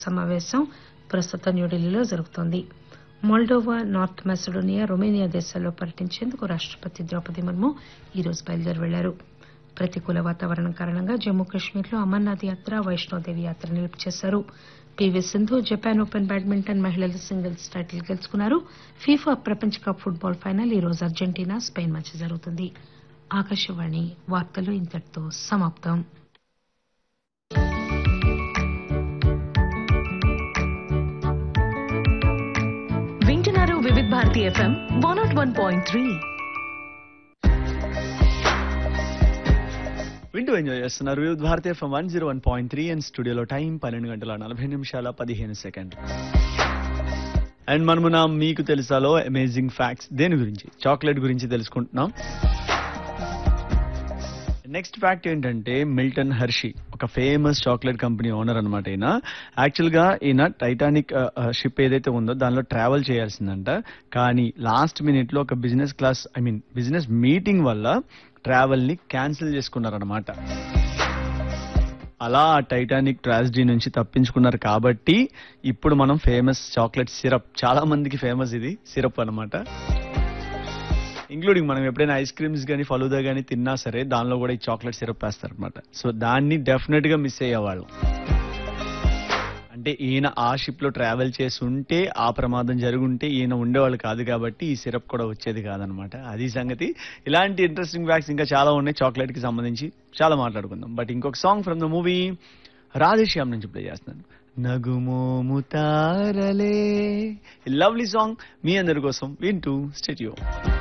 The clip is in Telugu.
సమావేశం ప్రస్తుతం న్యూఢిల్లీలో జరుగుతోంది మోల్డోవా నార్త్ మెసడోనియా రొమేనియా దేశాల్లో పర్యటించేందుకు రాష్టపతి ద్రౌపది ముర్ము ఈరోజు బయలుదేరి వెళ్లారు ప్రతికూల వాతావరణం కారణంగా జమ్మూ కశ్మీర్లో అమర్నాథ్ యాత్ర వైష్ణోదేవి యాత్ర నిలుపు చేశారు P V Sindhu Japan open badminton మహిళల సింగిల్స్ టైటిల్ గెలుచుకున్నారు ఫీఫా ప్రపంచ కప్ ఫుట్బాల్ ఫైనల్ ఈరోజు అర్జెంటీనా స్పెయిన్ మధ్య జరుగుతుంది ఆకాశవాణి వార్తలు ఇంతటితో సమాప్తం వింటున్నారు Vividh Bharati F M one not one point three వింటూ ఎంజాయ్ చేస్తున్నారు Vividh Bharati F M one zero one point three and స్టూడియోలో టైం పన్నెండు గంటల నలభై నిమిషాల పదిహేను సెకండ్ అండ్ మనము నా మీకు తెలుసాలో అమేజింగ్ ఫ్యాక్ట్స్ దేని గురించి చాక్లెట్ గురించి తెలుసుకుంటున్నాం నెక్స్ట్ ఫ్యాక్ట్ ఏంటంటే మిల్టన్ హర్షి ఒక ఫేమస్ చాక్లెట్ కంపెనీ ఓనర్ అనమాట ఈయన యాక్చువల్ గా ఈయన టైటానిక్ షిప్ ఏదైతే ఉందో దానిలో ట్రావెల్ చేయాల్సిందంట కానీ లాస్ట్ మినిట్ లో ఒక business class I mean business meeting వల్ల ట్రావెల్ ని క్యాన్సిల్ చేసుకున్నారనమాట అలా ఆ టైటానిక్ ట్రాజడీ నుంచి తప్పించుకున్నారు కాబట్టి ఇప్పుడు మనం ఫేమస్ చాక్లెట్ సిరప్ చాలా మందికి ఫేమస్ ఇది సిరప్ అన్నమాట ఇంక్లూడింగ్ మనం ఎప్పుడైనా ఐస్ క్రీమ్స్ కానీ ఫలూదా కానీ తిన్నా సరే దానిలో కూడా ఈ చాక్లెట్ సిరప్ వేస్తారు అనమాట సో దాన్ని డెఫినెట్ గా మిస్ అయ్యేవాళ్ళు అంటే ఈయన ఆ షిప్ లో ట్రావెల్ చేసి ఉంటే ఆ ప్రమాదం జరుగుంటే ఈయన ఉండేవాళ్ళు కాదు కాబట్టి ఈ సిరప్ కూడా వచ్చేది కాదనమాట అది సంగతి ఇలాంటి ఇంట్రెస్టింగ్ ఫ్యాక్ట్స్ ఇంకా చాలా ఉన్నాయి చాక్లెట్ కి సంబంధించి చాలా మాట్లాడుకుందాం బట్ ఇంకొక song from the movie Radhe Shyam నుంచి ప్లే చేస్తున్నాను నగుమోము తారలే లవ్లీ సాంగ్ మీ అందరి కోసం వింటూ స్టేడియో